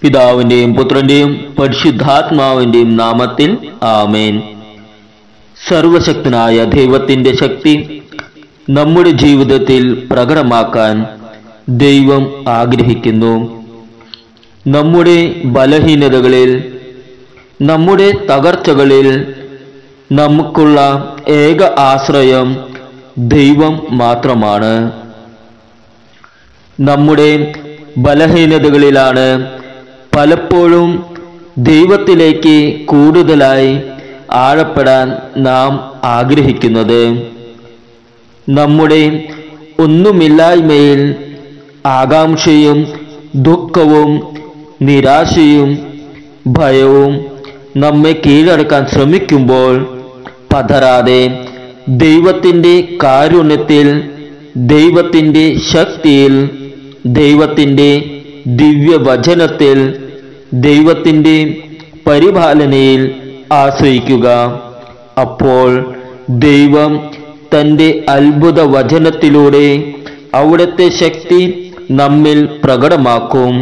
പിതാവിന്റെയും പുത്രന്റെയും പരിശുദ്ധാത്മാവിന്റെയും നാമത്തിൽ ആമേൻ സർവശക്തനായ ദൈവത്തിന്റെ ശക്തി നമ്മുടെ ജീവിതത്തിൽ പ്രകടമാക്കാൻ ദൈവം ആഗ്രഹിക്കുന്നു നമ്മുടെ ബലഹീനതകളിൽ നമ്മുടെ തകർച്ചകളിൽ നമുക്കുള്ള ഏക ആശ്രയം ദൈവം മാത്രമാണ് നമ്മുടെ ബലഹീനതകളിലാണ് പലപ്പോഴും ദൈവത്തിലേക്ക് കൂടുതലായി ആഴപ്പെടാൻ നാം ആഗ്രഹിക്കുന്നത് നമ്മുടെ ഒന്നുമില്ലായ്മയിൽ ആകാംക്ഷയും ദുഃഖവും നിരാശയും ഭയവും നമ്മെ കീഴടക്കാൻ ശ്രമിക്കുമ്പോൾ പതറാതെ ദൈവത്തിൻ്റെ കാരുണ്യത്തിൽ ദൈവത്തിൻ്റെ ശക്തിയിൽ ദൈവത്തിൻ്റെ ദിവ്യവചനത്തിൽ ദൈവത്തിൻ്റെ പരിപാലനയിൽ ആശ്രയിക്കുക അപ്പോൾ ദൈവം തൻ്റെ അത്ഭുത വചനത്തിലൂടെ അവിടുത്തെ ശക്തി നമ്മിൽ പ്രകടമാക്കും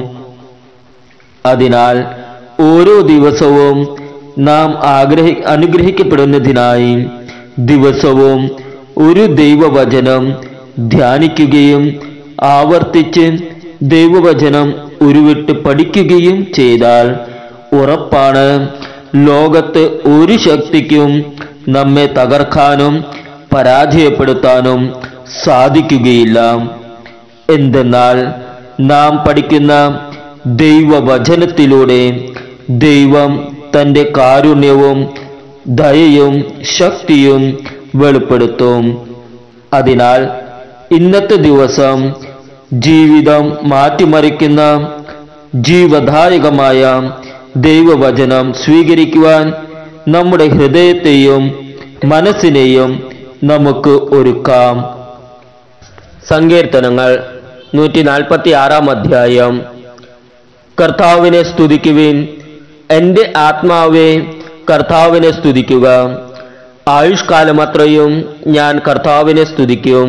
അതിനാൽ ഓരോ ദിവസവും നാം ആഗ്രഹി അനുഗ്രഹിക്കപ്പെടുന്നതിനായി ദിവസവും ഒരു ദൈവവചനം ധ്യാനിക്കുകയും ആവർത്തിച്ച് ദൈവവചനം ഉരുവിട്ട് പഠിക്കുകയും ചെയ്താൽ ഉറപ്പാണ് ലോകത്ത് ഒരു ശക്തിക്കും നമ്മെ തകർക്കാനും പരാജയപ്പെടുത്താനും സാധിക്കുകയില്ല എന്തെന്നാൽ നാം പഠിക്കുന്ന ദൈവവചനത്തിലൂടെ ദൈവം തൻ്റെ കാരുണ്യവും ദയയും ശക്തിയും വെളിപ്പെടുത്തും അതിനാൽ ഇന്നത്തെ ദിവസം ജീവിതം മാറ്റിമറിക്കുന്ന ജീവദായകമായ ദൈവവചനം സ്വീകരിക്കുവാൻ നമ്മുടെ ഹൃദയത്തെയും മനസ്സിനെയും നമുക്ക് ഒരുക്കാം സങ്കീർത്തനങ്ങൾ നൂറ്റി നാൽപ്പത്തി ആറാം അധ്യായം കർത്താവിനെ സ്തുതിക്കുവിൻ എൻ്റെ ആത്മാവെ കർത്താവിനെ സ്തുതിക്കുക ആയുഷ്കാലമത്രയും ഞാൻ കർത്താവിനെ സ്തുതിക്കും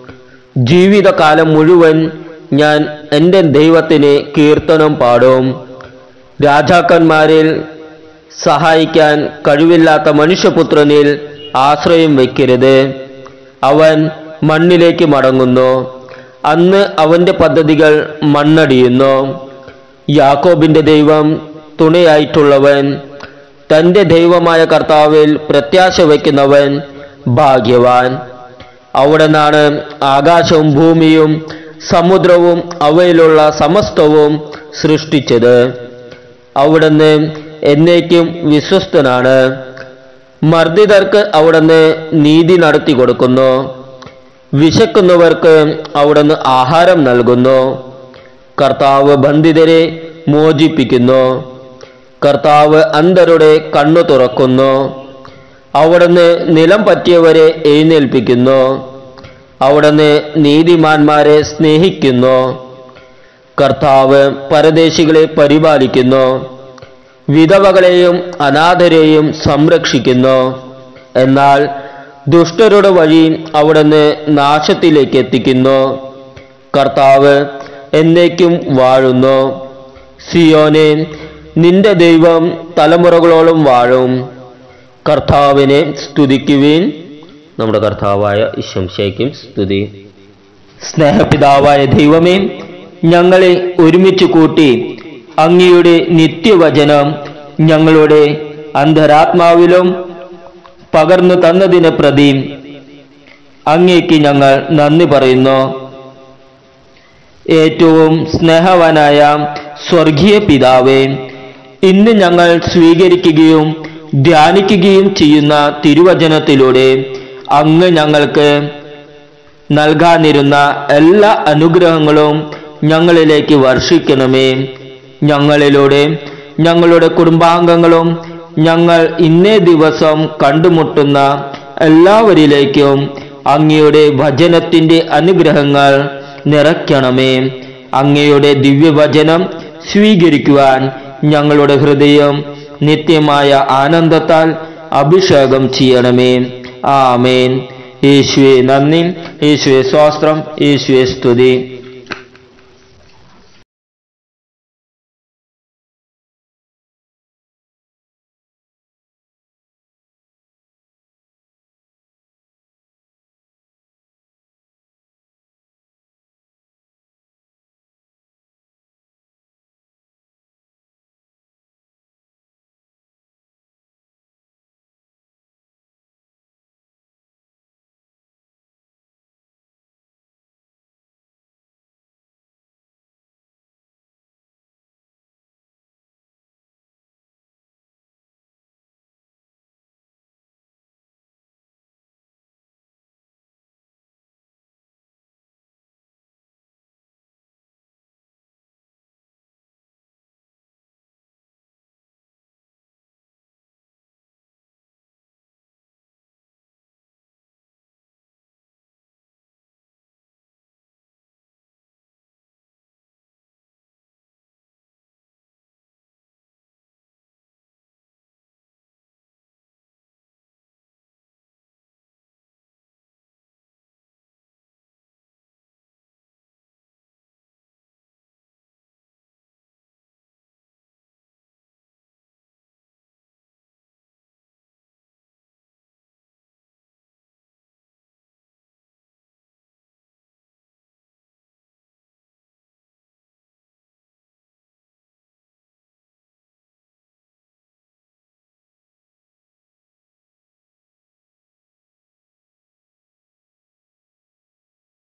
ജീവിതകാലം മുഴുവൻ ഞാൻ എൻ്റെ ദൈവത്തിന് കീർത്തനം പാടും രാജാക്കന്മാരിൽ സഹായിക്കാൻ കഴിവില്ലാത്ത മനുഷ്യപുത്രനിൽ ആശ്രയം വയ്ക്കരുത് അവൻ മണ്ണിലേക്ക് മടങ്ങുന്നു അന്ന് അവൻ്റെ പദ്ധതികൾ മണ്ണടിയുന്നു യാക്കോബിൻ്റെ ദൈവം തുണയായിട്ടുള്ളവൻ തൻ്റെ ദൈവമായ കർത്താവിൽ പ്രത്യാശ വയ്ക്കുന്നവൻ ഭാഗ്യവാൻ അവിടെ നിന്നാണ് ആകാശവും ഭൂമിയും സമുദ്രവും അവയിലുള്ള സമസ്തവും സൃഷ്ടിച്ചത് അവിടുന്ന് എന്നേക്കും വിശ്വസ്തനാണ് മർദ്ദിതർക്ക് അവിടുന്ന് നീതി നടത്തി കൊടുക്കുന്നു വിശക്കുന്നവർക്ക് അവിടുന്ന് ആഹാരം നൽകുന്നു കർത്താവ് ബന്ധിതരെ മോചിപ്പിക്കുന്നു കർത്താവ് അന്ധരുടെ കണ്ണു തുറക്കുന്നു അവിടുന്ന് നിലം പറ്റിയവരെ എഴുന്നേൽപ്പിക്കുന്നു അവിടുന്ന് നീതിമാന്മാരെ സ്നേഹിക്കുന്നു കർത്താവ് പരദേശികളെ പരിപാലിക്കുന്നു വിധവകളെയും അനാഥരെയും സംരക്ഷിക്കുന്നു എന്നാൽ ദുഷ്ടരുടെ വഴി അവിടുന്ന് നാശത്തിലേക്ക് എത്തിക്കുന്നു കർത്താവ് എന്നേക്കും വാഴുന്നു സിയോനെ നിന്റെ ദൈവം തലമുറകളോളം വാഴും കർത്താവിനെ സ്തുതിക്കുവിൻ നമ്മുടെ കർത്താവായ ഇശംശയ്ക്കും സ്തുതി സ്നേഹപിതാവായ ദൈവമേ ഞങ്ങളെ ഒരുമിച്ച് കൂട്ടി അങ്ങയുടെ നിത്യവചനം ഞങ്ങളുടെ അന്തരാത്മാവിലും പകർന്നു തന്നതിനെ പ്രതി അങ്ങേക്ക് ഞങ്ങൾ നന്ദി പറയുന്നു ഏറ്റവും സ്നേഹവാനായ സ്വർഗീയ പിതാവേ ഇന്ന് ഞങ്ങൾ സ്വീകരിക്കുകയും ധ്യാനിക്കുകയും ചെയ്യുന്ന തിരുവചനത്തിലൂടെ അങ്ങ് ഞങ്ങൾക്ക് നൽകാനിരുന്ന എല്ലാ അനുഗ്രഹങ്ങളും ഞങ്ങളിലേക്ക് വർഷിക്കണമേ ഞങ്ങളിലൂടെ ഞങ്ങളുടെ കുടുംബാംഗങ്ങളും ഞങ്ങൾ ഇന്നേ ദിവസം കണ്ടുമുട്ടുന്ന എല്ലാവരിലേക്കും അങ്ങയുടെ വചനത്തിൻ്റെ അനുഗ്രഹങ്ങൾ നിറയ്ക്കണമേ അങ്ങയുടെ ദിവ്യവചനം സ്വീകരിക്കുവാൻ ഞങ്ങളുടെ ഹൃദയം നിത്യമായ ആനന്ദത്താൽ അഭിഷേകം ചെയ്യണമേ ആമേൻ യേശുവെ നന്ദി യേശുവെ സ്വാസ്ത്രം യേശുവെ സ്തുതി